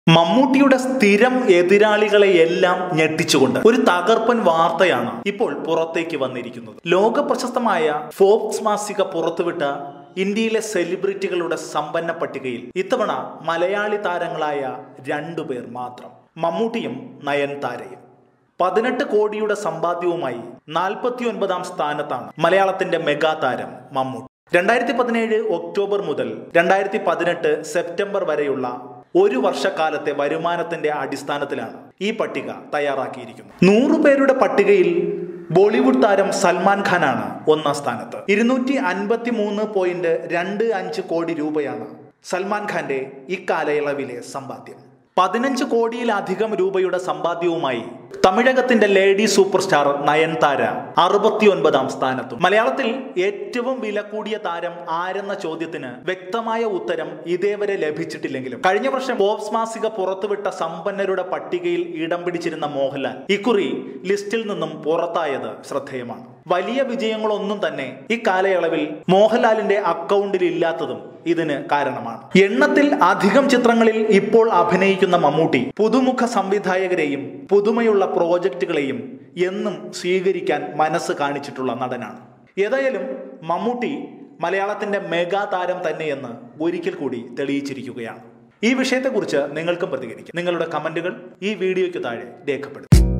മമ്മൂട്ടിയുടെ സ്ഥിരം എതിരാളികളെ എല്ലാം ഞെട്ടിച്ചുകൊണ്ട് ഒരു തകർപ്പൻ വാർത്തയാണ് ഇപ്പോൾ പുറത്തേക്ക് വന്നിരിക്കുന്നത് ലോക പ്രശസ്തമായ ഫോബ്സ് മാസിക പുറത്തുവിട്ട ഇന്ത്യയിലെ സെലിബ്രിറ്റികളുടെ സമ്പന്ന പട്ടികയിൽ ഇത്തവണ മലയാളി താരങ്ങളായ രണ്ടുപേർ മാത്രം മമ്മൂട്ടിയും നയൻതാരയും പതിനെട്ട് കോടിയുടെ സമ്പാദ്യവുമായി നാൽപ്പത്തി ഒൻപതാം സ്ഥാനത്താണ് മലയാളത്തിന്റെ മെഗാ താരം മമ്മൂട്ടി രണ്ടായിരത്തി പതിനേഴ് ഒക്ടോബർ മുതൽ രണ്ടായിരത്തി പതിനെട്ട് സെപ്റ്റംബർ വരെയുള്ള ഒരു വർഷക്കാലത്തെ വരുമാനത്തിന്റെ അടിസ്ഥാനത്തിലാണ് ഈ പട്ടിക തയ്യാറാക്കിയിരിക്കുന്നത് നൂറു പേരുടെ പട്ടികയിൽ ബോളിവുഡ് താരം സൽമാൻ ഖാനാണ് ഒന്നാം സ്ഥാനത്ത് ഇരുന്നൂറ്റി അൻപത്തി മൂന്ന് പോയിന്റ് രണ്ട് അഞ്ച് കോടി രൂപയാണ് സൽമാൻ ഖാന്റെ ഇക്കാലയളവിലെ സമ്പാദ്യം പതിനഞ്ച് കോടിയിലധികം രൂപയുടെ സമ്പാദ്യവുമായി തമിഴകത്തിന്റെ ലേഡി സൂപ്പർ സ്റ്റാർ നയൻതാര അറുപത്തിയൊൻപതാം സ്ഥാനത്തും മലയാളത്തിൽ ഏറ്റവും വില കൂടിയ താരം ആരെന്ന ചോദ്യത്തിന് വ്യക്തമായ ഉത്തരം ഇതേവരെ ലഭിച്ചിട്ടില്ലെങ്കിലും കഴിഞ്ഞ വർഷം ബോബ്സ് മാസിക പുറത്തുവിട്ട സമ്പന്നരുടെ പട്ടികയിൽ ഇടം പിടിച്ചിരുന്ന മോഹൻലാൽ ഇക്കുറി ലിസ്റ്റിൽ നിന്നും പുറത്തായത് ശ്രദ്ധേയമാണ് വലിയ വിജയങ്ങളൊന്നും തന്നെ ഇക്കാലയളവിൽ മോഹൻലാലിന്റെ അക്കൗണ്ടിൽ ഇല്ലാത്തതും ഇതിന് കാരണമാണ് എണ്ണത്തിൽ അധികം ചിത്രങ്ങളിൽ ഇപ്പോൾ അഭിനയിക്കുന്ന മമ്മൂട്ടി പുതുമുഖ സംവിധായകരെയും പുതുമയുള്ള പ്രോജക്റ്റുകളെയും എന്നും സ്വീകരിക്കാൻ മനസ്സ് കാണിച്ചിട്ടുള്ള നടനാണ് ഏതായാലും മമ്മൂട്ടി മലയാളത്തിന്റെ മെഗാ താരം തന്നെയെന്ന് ഒരിക്കൽ കൂടി തെളിയിച്ചിരിക്കുകയാണ് ഈ വിഷയത്തെക്കുറിച്ച് നിങ്ങൾക്കും പ്രതികരിക്കും നിങ്ങളുടെ കമന്റുകൾ ഈ വീഡിയോയ്ക്ക് താഴെ രേഖപ്പെടുത്തും